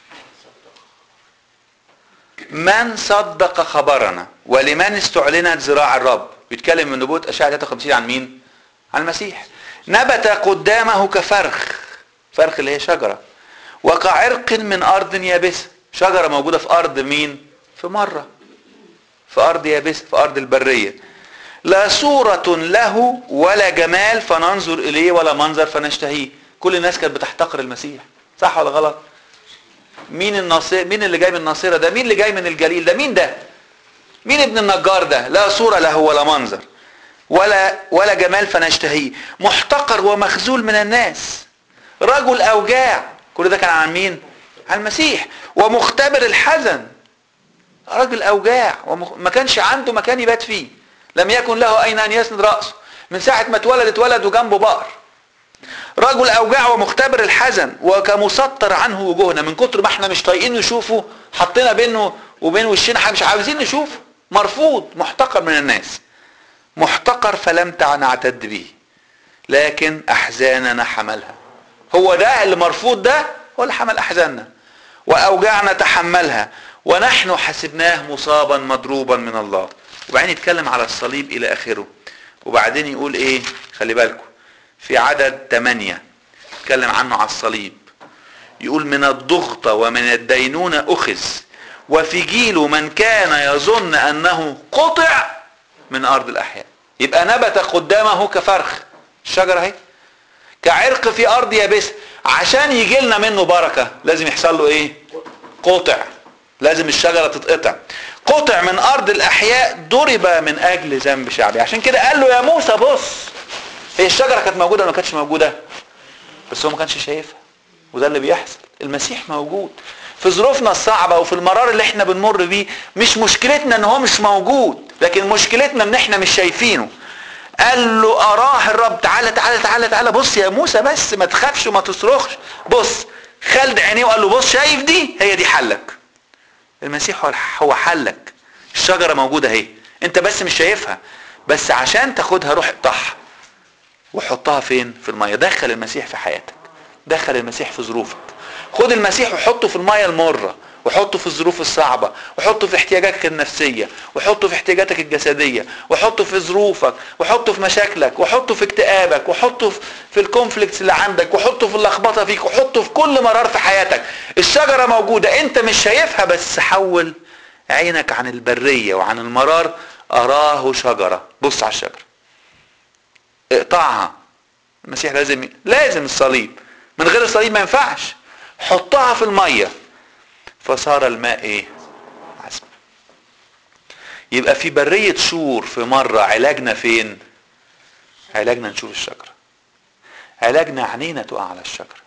من صدق خبرنا ولمن استعلنت ذراع الرب بيتكلم من نبوة أشعية 53 عن مين عن المسيح نبت قدامه كفرخ فرخ اللي هي شجرة وكعرق من أرض يابسة شجرة موجودة في أرض مين في مرة في أرض يابسة في أرض البرية لا صورة له ولا جمال فننظر إليه ولا منظر فنشتهيه كل الناس كانت بتحتقر المسيح صح ولا غلط مين الناصر مين اللي جاي من الناصرة ده مين اللي جاي من الجليل ده مين ده مين ابن النجار ده لا صورة له ولا منظر ولا ولا جمال فنشتهيه محتقر ومخذول من الناس رجل اوجاع كل ده كان عن مين عن المسيح ومختبر الحزن راجل اوجاع وما كانش عنده مكان يبات فيه لم يكن له اين ان يسند راسه من ساعه ما اتولد اتولد وجنبه بقر رجل اوجاع ومختبر الحزن وكمسطر عنه وجوهنا من كتر ما احنا مش طايقين نشوفه حطينا بينه وبين وشنا حاجه مش عاوزين نشوفه مرفوض محتقر من الناس محتقر فلم نعتد به لكن احزاننا حملها هو ده اللي مرفوض ده هو اللي حمل احزاننا واوجاعنا تحملها ونحن حسبناه مصابا مضروبا من الله وبعدين يتكلم على الصليب الى اخره وبعدين يقول ايه خلي بالكم في عدد 8 يتكلم عنه على الصليب يقول من الضغط ومن الدينونة أخذ وفي جيله من كان يظن أنه قطع من أرض الأحياء يبقى نبت قدامه كفرخ الشجرة اهي كعرق في أرض يابسة عشان يجي لنا منه بركة لازم يحصل له إيه قطع لازم الشجرة تتقطع قطع من أرض الأحياء ضرب من أجل ذنب شعبي عشان كده قال له يا موسى بص هي الشجرة كانت موجودة ولا ما كانتش موجودة بس هو ما كانش شايفها وده اللي بيحصل المسيح موجود في ظروفنا الصعبة وفي المرار اللي احنا بنمر بيه مش مشكلتنا ان هو مش موجود لكن مشكلتنا ان احنا مش شايفينه قال له اراه الرب تعالى تعالى تعالى تعالى بص يا موسى بس ما تخافش وما تصرخش بص خلد عينيه وقال له بص شايف دي هي دي حلك المسيح هو حلك الشجرة موجودة اهي انت بس مش شايفها بس عشان تاخدها روح اقطعها وحطها فين في المية دخل المسيح في حياتك دخل المسيح في ظروفك خد المسيح وحطه في المية المرة وحطه في الظروف الصعبة وحطه في احتياجاتك النفسية وحطه في احتياجاتك الجسدية وحطه في ظروفك وحطه في مشاكلك وحطه في اكتئابك وحطه في الكونفليكتس اللي عندك وحطه في اللخبطة فيك وحطه في كل مرار في حياتك الشجرة موجودة انت مش شايفها بس حول عينك عن البرية وعن المرار اراه شجرة بص على الشجرة اقطعها المسيح لازم لازم الصليب من غير الصليب ما ينفعش حطها في الميه فصار الماء ايه عذب يبقى في برية شور في مرة علاجنا فين علاجنا نشوف الشجرة علاجنا عينينا تقع على الشجرة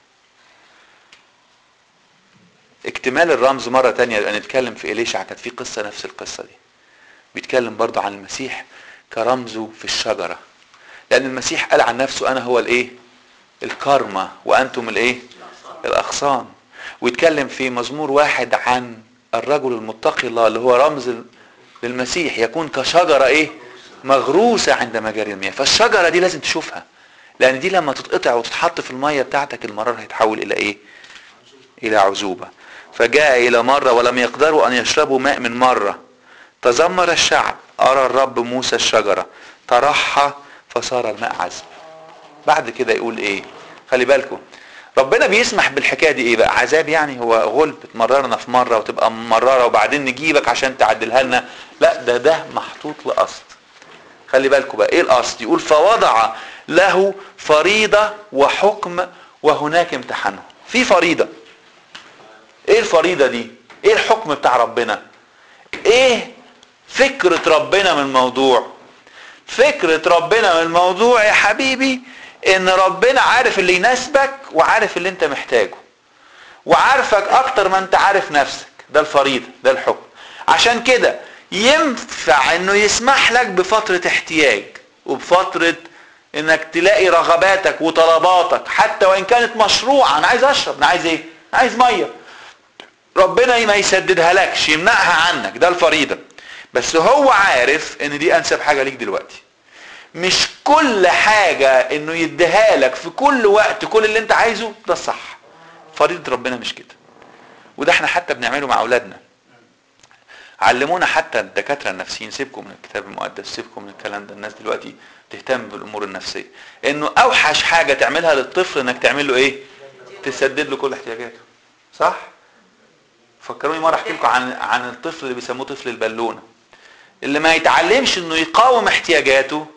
اكتمال الرمز مرة تانية يبقى نتكلم في إليشع كانت في قصة نفس القصة دي بيتكلم برضو عن المسيح كرمزه في الشجرة لأن المسيح قال عن نفسه أنا هو الإيه الكرمة وأنتم الإيه الأغصان ويتكلم في مزمور واحد عن الرجل المتقي الله اللي هو رمز للمسيح يكون كشجرة ايه مغروسة عند مجاري المياه فالشجرة دي لازم تشوفها لان دي لما تتقطع وتتحط في المية بتاعتك المرار هيتحول الى ايه الى عزوبة فجاء الى مرة ولم يقدروا ان يشربوا ماء من مرة تذمر الشعب ارى الرب موسى الشجرة طرحها فصار الماء عذب بعد كده يقول ايه خلي بالكم ربنا بيسمح بالحكايه دي ايه بقى عذاب يعني هو غلب تمررنا في مره وتبقى مرره وبعدين نجيبك عشان تعدلها لنا لا ده ده محطوط لقصد خلي بالكم بقى ايه القصد يقول فوضع له فريضه وحكم وهناك امتحانه في فريضه ايه الفريضه دي ايه الحكم بتاع ربنا ايه فكره ربنا من الموضوع فكره ربنا من الموضوع يا حبيبي ان ربنا عارف اللي يناسبك وعارف اللي انت محتاجه وعارفك اكتر ما انت عارف نفسك ده الفريضة ده الحكم عشان كده ينفع انه يسمح لك بفترة احتياج وبفترة انك تلاقي رغباتك وطلباتك حتى وان كانت مشروعة انا عايز اشرب انا عايز ايه انا عايز مية ربنا ما يسددها لكش يمنعها عنك ده الفريضة بس هو عارف ان دي انسب حاجة ليك دلوقتي مش كل حاجة انه يديها لك في كل وقت كل اللي انت عايزه ده الصح فريضة ربنا مش كده وده احنا حتى بنعمله مع اولادنا علمونا حتى الدكاترة النفسيين سيبكم من الكتاب المقدس سيبكم من الكلام ده الناس دلوقتي تهتم بالامور النفسية انه اوحش حاجة تعملها للطفل انك تعمل له ايه تسدد له كل احتياجاته صح فكروني مرة احكي لكم عن عن الطفل اللي بيسموه طفل البالونة اللي ما يتعلمش انه يقاوم احتياجاته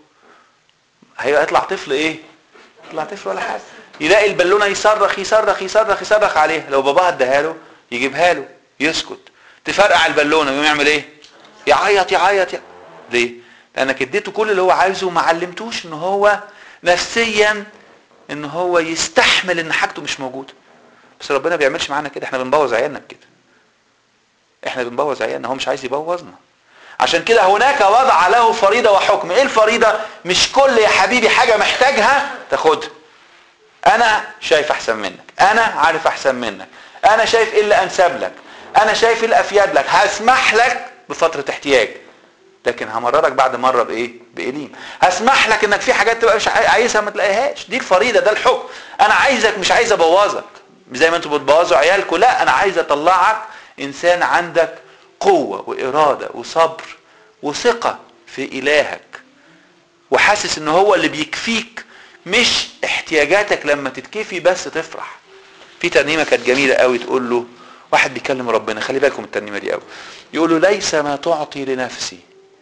هيطلع طفل ايه يطلع طفل ولا حاجه يلاقي البالونه يصرخ يصرخ يصرخ يصرخ عليها لو باباها اداها له يجيبها له يسكت تفرقع البالونه يقوم يعمل ايه يعيط يعيط يع... ليه لانك اديته كل اللي هو عايزه وما علمتوش ان هو نفسيا ان هو يستحمل ان حاجته مش موجوده بس ربنا بيعملش معانا كده احنا بنبوظ عيالنا بكده احنا بنبوظ عيالنا هو مش عايز يبوظنا عشان كده هناك وضع له فريضة وحكم ايه الفريضة مش كل يا حبيبي حاجة محتاجها تاخدها انا شايف احسن منك انا عارف احسن منك انا شايف ايه اللي انسب لك انا شايف ايه اللي افيد لك هسمح لك بفترة احتياج لكن همررك بعد مرة بايه بإليم هسمح لك انك في حاجات تبقى مش عايزها ما تلاقيهاش دي الفريضة ده الحكم انا عايزك مش عايز ابوظك زي ما انتوا بتبوظوا عيالكم لا انا عايز اطلعك انسان عندك قوة وإرادة وصبر وثقة في إلهك وحاسس إن هو اللي بيكفيك مش احتياجاتك لما تتكفي بس تفرح في ترنيمة كانت جميلة قوي تقول له واحد بيكلم ربنا خلي بالكم الترنيمة دي قوي يقول له ليس ما تعطي لنفسي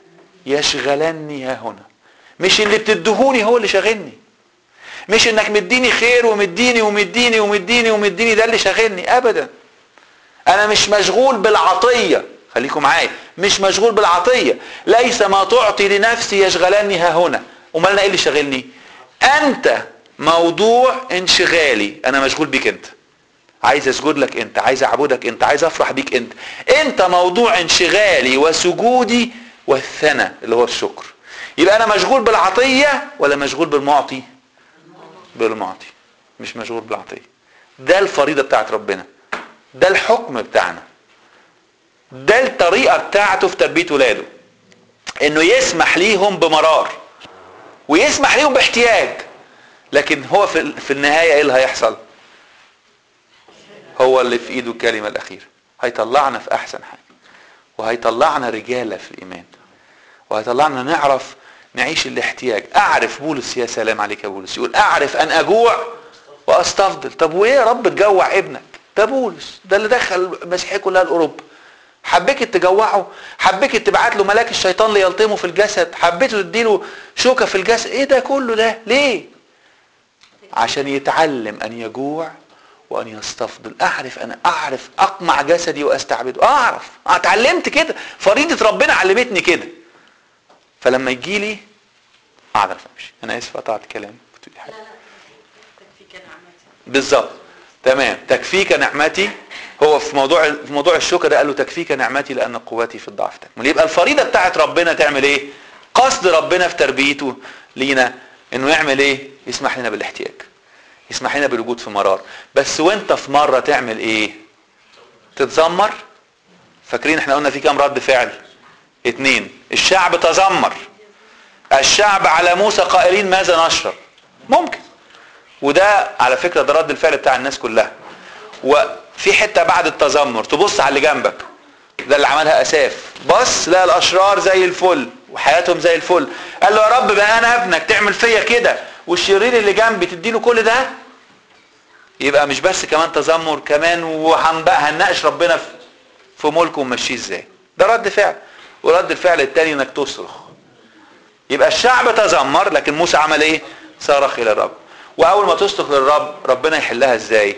يشغلني ها هنا مش اللي بتدهوني هو اللي شاغلني مش انك مديني خير ومديني ومديني ومديني ومديني ده اللي شاغلني ابدا انا مش مشغول بالعطيه خليكم معايا مش مشغول بالعطيه ليس ما تعطي لنفسي يشغلني ها هنا امال انا ايه اللي شاغلني انت موضوع انشغالي انا مشغول بيك انت عايز اسجد لك انت عايز اعبدك انت عايز افرح بيك انت انت موضوع انشغالي وسجودي والثنى اللي هو الشكر يبقى انا مشغول بالعطيه ولا مشغول بالمعطي بالمعطي مش مشغول بالعطيه ده الفريضه بتاعت ربنا ده الحكم بتاعنا ده الطريقة بتاعته في تربية ولاده انه يسمح ليهم بمرار ويسمح ليهم باحتياج لكن هو في, في النهاية ايه اللي هيحصل هو اللي في ايده الكلمة الاخيرة هيطلعنا في احسن حاجة وهيطلعنا رجالة في الايمان وهيطلعنا نعرف نعيش الاحتياج اعرف بولس يا سلام عليك يا بولس يقول اعرف ان اجوع واستفضل طب وايه يا رب تجوع ابنك ده بولس ده اللي دخل المسيحيه كلها لاوروبا حبيت تجوعه حبيت تبعت له ملاك الشيطان ليلطمه في الجسد حبيت تديله شوكه في الجسد ايه ده كله ده ليه عشان يتعلم ان يجوع وان يستفضل اعرف انا اعرف اقمع جسدي واستعبده اعرف اتعلمت كده فريضه ربنا علمتني كده فلما يجي لي اعرف امشي انا اسف قطعت كلامي كنت لا لا تكفيك نعمتي بالظبط تمام تكفيك نعمتي هو في موضوع في موضوع الشكر ده قال له تكفيك نعمتي لان قوتي في الضعف تكمل يبقى الفريضه بتاعت ربنا تعمل ايه قصد ربنا في تربيته لينا انه يعمل ايه يسمح لنا بالاحتياج يسمح لنا بالوجود في مرار بس وانت في مره تعمل ايه تتذمر فاكرين احنا قلنا في كام رد فعل اتنين الشعب تذمر الشعب على موسى قائلين ماذا نشرب ممكن وده على فكره ده رد الفعل بتاع الناس كلها وفي حته بعد التذمر تبص على اللي جنبك ده اللي عملها اساف بص لا الاشرار زي الفل وحياتهم زي الفل قال له يا رب بقى انا ابنك تعمل فيا كده والشرير اللي جنبي تديله كل ده يبقى مش بس كمان تذمر كمان وهنبقى هنناقش ربنا في في ملكه ومشيه ازاي ده رد فعل ورد الفعل التاني انك تصرخ يبقى الشعب تذمر لكن موسى عمل ايه صرخ الى الرب واول ما تصرخ للرب ربنا يحلها ازاي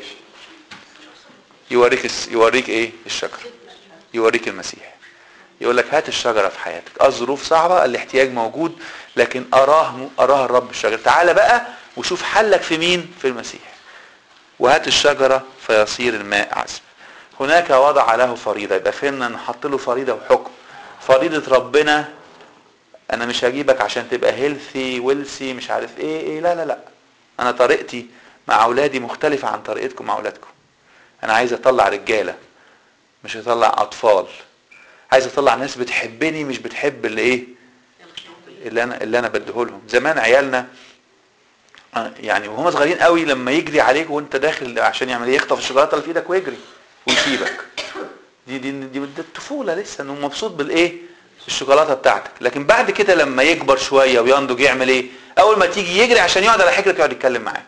يوريك الس- يوريك ايه الشجره يوريك المسيح يقول لك هات الشجره في حياتك الظروف صعبه الاحتياج موجود لكن اراه اراه الرب الشجره تعالى بقى وشوف حلك في مين في المسيح وهات الشجره فيصير الماء عذب هناك وضع له فريضه يبقى فهمنا نحط له فريضه وحكم فريضه ربنا انا مش هجيبك عشان تبقى هيلثي ويلسي مش عارف ايه ايه لا لا لا انا طريقتي مع اولادي مختلفه عن طريقتكم مع اولادكم انا عايز اطلع رجاله مش اطلع اطفال عايز اطلع ناس بتحبني مش بتحب اللي ايه اللي انا اللي انا بديهولهم زمان عيالنا آه، يعني وهم صغيرين قوي لما يجري عليك وانت داخل عشان يعمل ايه يخطف الشوكولاته اللي في ايدك ويجري ويسيبك دي دي دي, دي الطفوله لسه انه مبسوط بالايه الشوكولاته بتاعتك لكن بعد كده لما يكبر شويه وينضج يعمل ايه اول ما تيجي يجري عشان يقعد على حجرك يقعد يتكلم معاك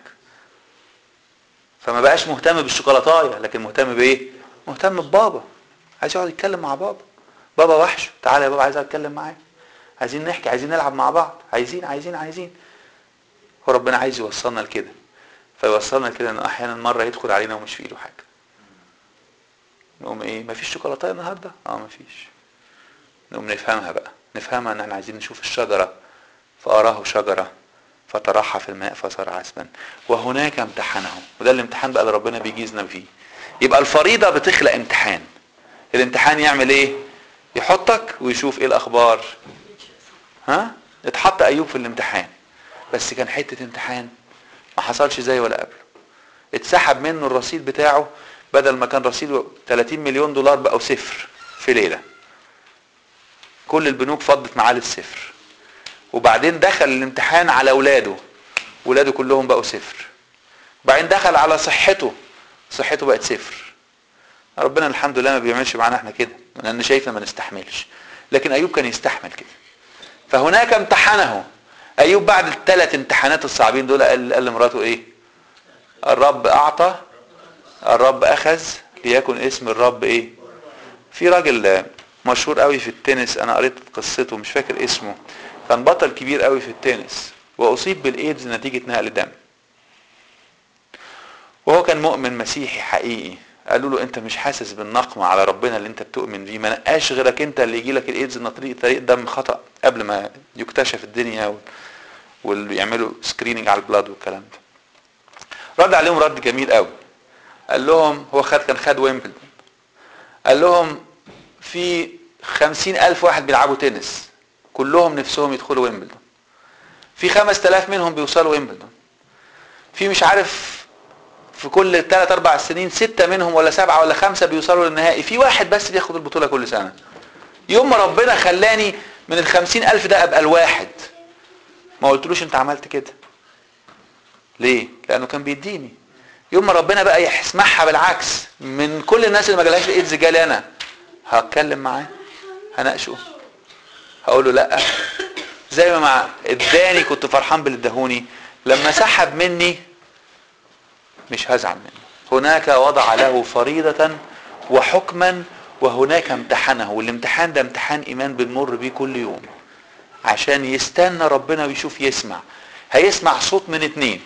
فما بقاش مهتم بالشوكولاتايه لكن مهتم بايه مهتم ببابا عايز يقعد يتكلم مع بابا بابا وحش تعالى يا بابا عايز اتكلم معاك عايزين نحكي عايزين نلعب مع بعض عايزين عايزين عايزين هو ربنا عايز يوصلنا لكده فيوصلنا لكده انه احيانا مره يدخل علينا ومش في ايده حاجه نقوم ايه مفيش شوكولاته النهارده اه مفيش نقوم نفهمها بقى نفهمها ان احنا عايزين نشوف الشجره فاراه شجره فطرحها في الماء فصار عسبا وهناك امتحنه وده الامتحان بقى اللي ربنا بيجيزنا فيه يبقى الفريضه بتخلق امتحان الامتحان يعمل ايه يحطك ويشوف ايه الاخبار ها اتحط ايوب في الامتحان بس كان حته امتحان ما حصلش زي ولا قبله اتسحب منه الرصيد بتاعه بدل ما كان رصيده 30 مليون دولار بقوا صفر في ليله كل البنوك فضت معاه للصفر وبعدين دخل الامتحان على اولاده ولاده كلهم بقوا صفر بعدين دخل على صحته صحته بقت صفر ربنا الحمد لله ما بيعملش معانا احنا كده لان شايفنا ما نستحملش لكن ايوب كان يستحمل كده فهناك امتحنه ايوب بعد الثلاث امتحانات الصعبين دول قال, قال لمراته ايه الرب اعطى الرب اخذ ليكن اسم الرب ايه في راجل مشهور قوي في التنس انا قريت قصته مش فاكر اسمه كان بطل كبير قوي في التنس واصيب بالايدز نتيجه نقل دم وهو كان مؤمن مسيحي حقيقي قالوا له انت مش حاسس بالنقمه على ربنا اللي انت بتؤمن بيه ما نقاش غيرك انت اللي يجي لك الايدز ان طريق طريق دم خطا قبل ما يكتشف الدنيا وال- واللي يعملوا سكريننج على البلاد والكلام ده رد عليهم رد جميل قوي قال لهم هو خد كان خد ويمبلدون قال لهم في خمسين ألف واحد بيلعبوا تنس كلهم نفسهم يدخلوا ويمبلدون في خمس تلاف منهم بيوصلوا ويمبلدون في مش عارف في كل ثلاث اربع سنين ستة منهم ولا سبعة ولا خمسة بيوصلوا للنهائي في واحد بس بياخد البطولة كل سنة يوم ما ربنا خلاني من الخمسين ألف ده أبقى الواحد ما قلتلوش أنت عملت كده ليه؟ لأنه كان بيديني يوم ما ربنا بقى يسمعها بالعكس من كل الناس اللي ما جالهاش الايدز جالي انا هتكلم معاه هناقشه هقول له لا زي ما مع اداني كنت فرحان باللي اداهوني لما سحب مني مش هزعل منه هناك وضع له فريضة وحكما وهناك امتحنه والامتحان ده امتحان ايمان بنمر بيه كل يوم عشان يستنى ربنا ويشوف يسمع هيسمع صوت من اتنين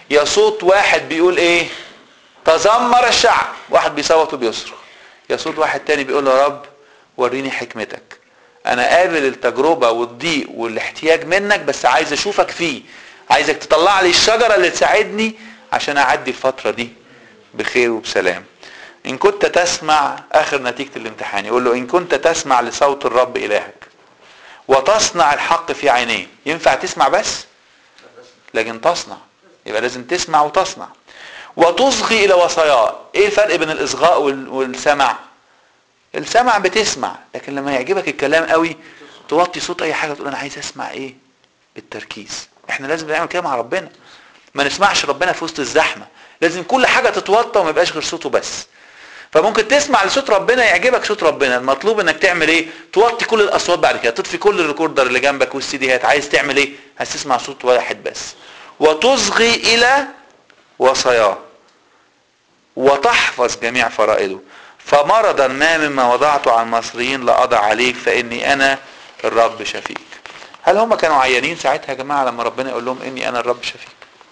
يا صوت واحد بيقول ايه تذمر الشعب واحد بيصوت وبيصرخ يا صوت واحد تاني بيقول يا رب وريني حكمتك انا قابل التجربة والضيق والاحتياج منك بس عايز اشوفك فيه عايزك تطلع لي الشجرة اللي تساعدني عشان اعدي الفترة دي بخير وبسلام ان كنت تسمع اخر نتيجة الامتحان يقول له ان كنت تسمع لصوت الرب الهك وتصنع الحق في عينيه ينفع تسمع بس لكن تصنع يبقى لازم تسمع وتصنع وتصغي الى وصاياه ايه الفرق بين الاصغاء وال- والسمع السمع بتسمع لكن لما يعجبك الكلام قوي توطي صوت اي حاجه تقول انا عايز اسمع ايه بالتركيز احنا لازم نعمل كده مع ربنا ما نسمعش ربنا في وسط الزحمه لازم كل حاجه تتوطى وما يبقاش غير صوته بس فممكن تسمع لصوت ربنا يعجبك صوت ربنا المطلوب انك تعمل ايه توطي كل الاصوات بعد كده تطفي كل الريكوردر اللي جنبك والسيديهات عايز تعمل ايه عايز تسمع صوت واحد بس وتصغي الى وصاياه وتحفظ جميع فرائضه فمرضا ما مما وضعته على المصريين لا اضع عليك فاني انا الرب شفيك هل هم كانوا عيانين ساعتها يا جماعه لما ربنا يقول لهم اني انا الرب شفيك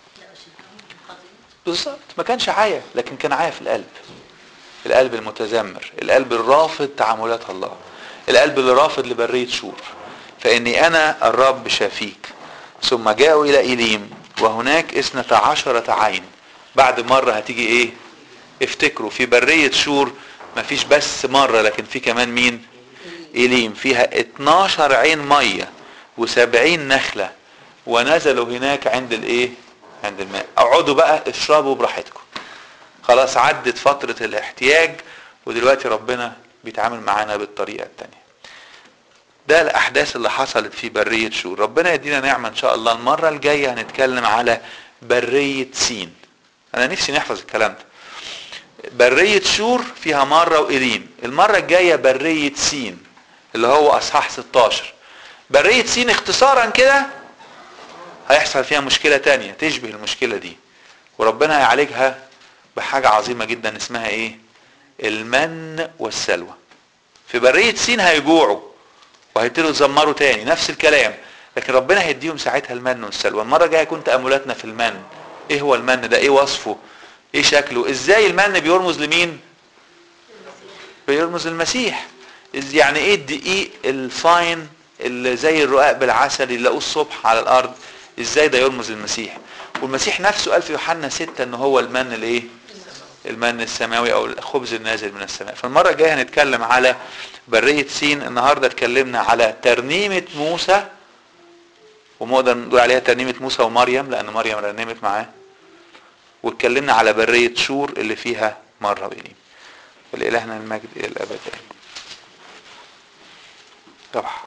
بالظبط ما كانش عيا لكن كان عيا في القلب القلب المتذمر القلب الرافض تعاملات الله القلب اللي رافض لبرية شور فإني أنا الرب شفيك ثم جاءوا إلى إيليم وهناك اثنتا عشرة عين بعد مرة هتيجي إيه افتكروا في برية شور مفيش بس مرة لكن في كمان مين إيليم فيها 12 عين مية وسبعين نخلة ونزلوا هناك عند الإيه عند الماء اقعدوا بقى اشربوا براحتكم خلاص عدت فترة الاحتياج ودلوقتي ربنا بيتعامل معانا بالطريقة التانية ده الاحداث اللي حصلت في برية شور ربنا يدينا نعمة ان شاء الله المرة الجاية هنتكلم على برية سين انا نفسي نحفظ الكلام ده برية شور فيها مرة وإليم المرة الجاية برية سين اللي هو اصحاح 16 برية سين اختصارا كده هيحصل فيها مشكلة تانية تشبه المشكلة دي وربنا هيعالجها بحاجة عظيمة جدا اسمها ايه المن والسلوى في برية سين هيجوعوا وهيبتدوا يزمروا تاني نفس الكلام لكن ربنا هيديهم ساعتها المن والسلوى المرة الجاية يكون تأملاتنا في المن ايه هو المن ده ايه وصفه ايه شكله ازاي المن بيرمز لمين بيرمز للمسيح إز- يعني ايه الدقيق الفاين اللي زي الرقاق بالعسل اللي لقوه الصبح على الارض ازاي ده يرمز للمسيح والمسيح نفسه قال في يوحنا 6 ان هو المن الايه المن السماوي او الخبز النازل من السماء فالمره الجايه هنتكلم على بريه سين النهارده اتكلمنا على ترنيمه موسى ونقدر نقول عليها ترنيمه موسى ومريم لان مريم رنمت معاه واتكلمنا على بريه شور اللي فيها مره وإليم ولإلهنا المجد الى الابد آمين. طبعا